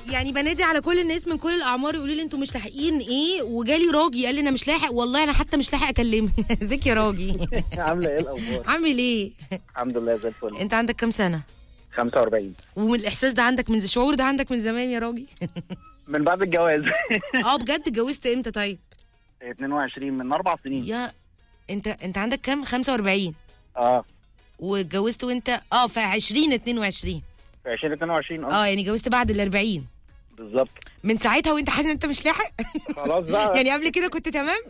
يعني بنادي على كل الناس من كل الاعمار يقولوا لي انتوا مش لاحقين ايه وجالي راجي قال لي انا مش لاحق والله انا حتى مش لاحق اكلمك ازيك يا راجي عامله ايه الاخبار؟ عامل ايه الحمد لله زي الفل انت عندك كام سنه 45 والاحساس ده عندك من الشعور ده عندك من زمان يا راجي من بعد الجواز اه بجد اتجوزت امتى طيب 22 من اربع سنين يا انت انت عندك كام 45 اه واتجوزت وانت اه في 20 22 في 2022 اه اه يعني اتجوزت بعد ال 40 بالظبط من ساعتها وانت حاسس ان انت مش لاحق خلاص بقى يعني قبل كده كنت تمام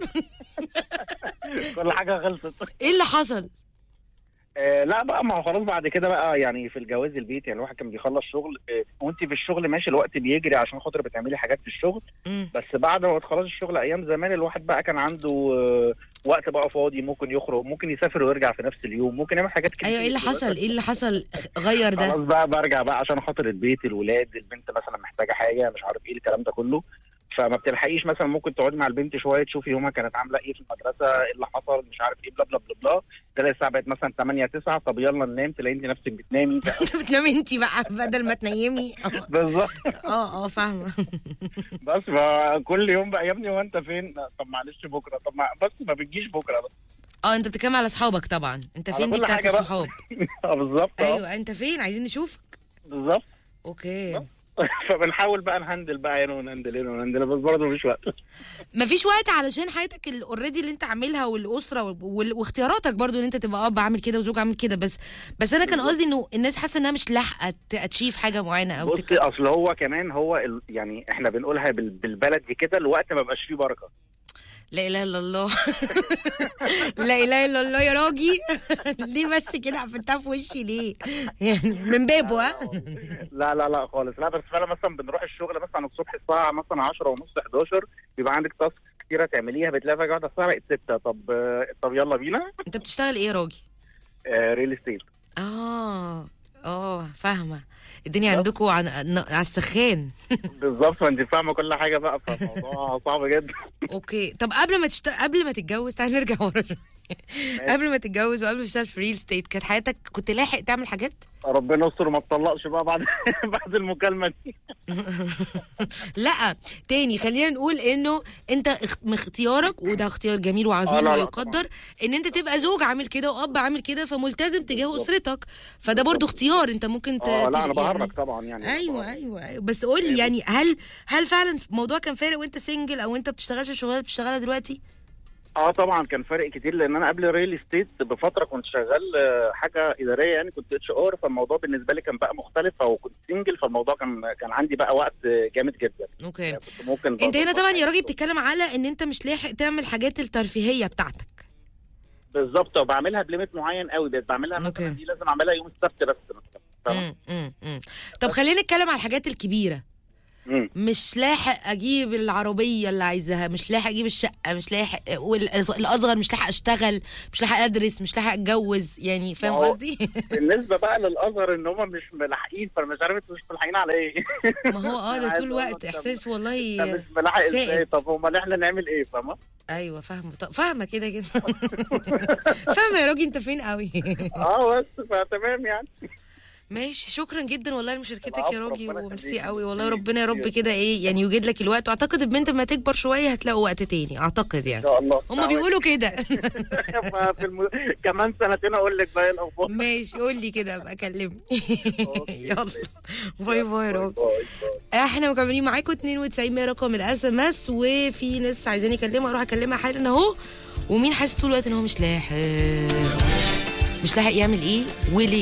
كل حاجه خلصت ايه اللي حصل آه لا بقى ما هو خلاص بعد كده بقى يعني في الجواز البيت يعني الواحد كان بيخلص شغل آه وانت في الشغل ماشي الوقت بيجري عشان خاطر بتعملي حاجات في الشغل مم. بس بعد ما تخلص الشغل ايام زمان الواحد بقى كان عنده آه وقت بقى فاضي ممكن يخرج ممكن يسافر ويرجع في نفس اليوم ممكن يعمل حاجات كتير ايوه ايه اللي حصل ايه اللي حصل غير خلاص ده بقى برجع بقى عشان خاطر البيت الولاد البنت مثلا محتاجه حاجه مش عارف ايه الكلام ده كله فما بتلحقيش مثلا ممكن تقعدي مع البنت شويه تشوفي يومها كانت عامله ايه في المدرسه ايه اللي حصل مش عارف ايه بلا بلا بلا بلا تلاقي الساعه بقت مثلا 8 9 طب يلا ننام تلاقي انت نفسك بتنامي انت بتنامي انت بقى بدل ما تنيمي بالظبط اه اه فاهمه بس فكل يوم بقى يا ابني هو انت فين طب معلش بكره طب ما بس ما بتجيش بكره بس اه انت بتتكلم على اصحابك طبعا انت على فين دي كل بتاعت حاجة بقى. الصحاب اه بالظبط اه ايوه انت فين عايزين نشوفك بالظبط اوكي فبنحاول بقى نهندل بقى هنا ونهندل هنا ونهندل بس برضه مفيش وقت مفيش وقت علشان حياتك اوريدي اللي انت عاملها والاسره وال- وال- واختياراتك برضو ان انت تبقى اب عامل كده وزوج عامل كده بس بس انا كان قصدي انه الناس حاسه انها مش لاحقه تشيف حاجه معينه او بصي تك... اصل هو كمان هو ال... يعني احنا بنقولها بال... بالبلدي كده الوقت ما بقاش فيه بركه لا اله الا الله لا اله الا الله يا راجي ليه بس كده قفلتها في وشي ليه يعني من بابه ها لا لا لا خالص لا بس فعلا مثلا بنروح الشغل مثلا الصبح الساعه مثلا 10 ونص 11 بيبقى عندك تاسك كتيره تعمليها بتلاقي فجاه واحدة الساعه بقت 6 طب طب يلا بينا انت بتشتغل ايه يا راجي آه ريل استيت اه اه فاهمه الدنيا عندكم عن... على السخان بالظبط فانت فاهمه كل حاجه بقى فالموضوع صعب جدا اوكي طب قبل ما تشت... قبل ما تتجوز تعال نرجع ورا شوية. قبل ما تتجوز وقبل ما تشتغل في ريل ستيت كانت حياتك كنت لاحق تعمل حاجات ربنا يستر وما تطلقش بقى بعد بعد المكالمه دي لا تاني خلينا نقول انه انت اخ- من اختيارك وده اختيار جميل آه، وعظيم لا، لا، ويقدر ان انت تبقى زوج عامل كده واب عامل كده فملتزم تجاه اسرتك فده برضو اختيار انت ممكن ت... اه لا تج- انا يعني- بهرج طبعا يعني ايوه ايوه ايوه بس قول لي يعني هل هل فعلا الموضوع كان فارق وانت سنجل او انت بتشتغلش الشغلانه اللي بتشتغلها دلوقتي؟ اه طبعا كان فرق كتير لان انا قبل ريل استيت بفتره كنت شغال آه، حاجه اداريه يعني كنت اتش ار فالموضوع بالنسبه لي كان بقى مختلف وكنت سنجل فالموضوع كان كان عندي بقى وقت آه، جامد جدا اوكي يعني كنت ممكن انت هنا برضه طبعا يا راجل أخد- بتتكلم على ان انت مش لاحق تعمل حاجات الترفيهيه بتاعتك بالظبط وبعملها بليميت معين قوي بقيت بعملها أوكي. مثلا دي لازم اعملها يوم السبت بس مثلا فاهمة؟ مم، مم، مم. طب خلينا نتكلم على الحاجات الكبيره مم. مش لاحق اجيب العربيه اللي عايزاها مش لاحق اجيب الشقه مش لاحق والاصغر مش لاحق اشتغل مش لاحق ادرس مش لاحق اتجوز يعني فاهم ما هو- قصدي بالنسبه بقى للاصغر ان هم مش ملاحقين فانا مش عارف انتوا مش ملاحقين على ايه ما هو اه أنا ده عايز طول أقول الوقت لك طب- احساس انت والله مش ملاحق ازاي سائد. طب امال احنا نعمل ايه فاهمه ايوه فاهمه طب فاهمه كده كده فاهمه يا راجل انت فين قوي اه بس فتمام يعني ماشي شكرا جدا والله لمشاركتك العفو، يا راجي ربنا وميرسي يخليك. قوي والله ربنا يا رب كده ايه يعني يوجد لك الوقت واعتقد البنت لما تكبر شويه هتلاقوا وقت تاني اعتقد ان يعني شاء الله هما بيقولوا كده في الم... كمان سنتين اقول لك بقى إيه الاخبار ماشي قول لي كده ابقى كلمني أوكي. يلا باي باي يا راجل باي باي. احنا مكملين معاكم 92 100 رقم الاس ام اس وفي ناس عايزين يكلمها اروح اكلمها حالا اهو ومين حاسس طول الوقت ان هو مش لاحق مش لاحق يعمل ايه وليه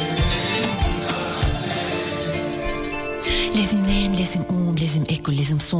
لازم نام لازم قوم لازم اكل لازم صوم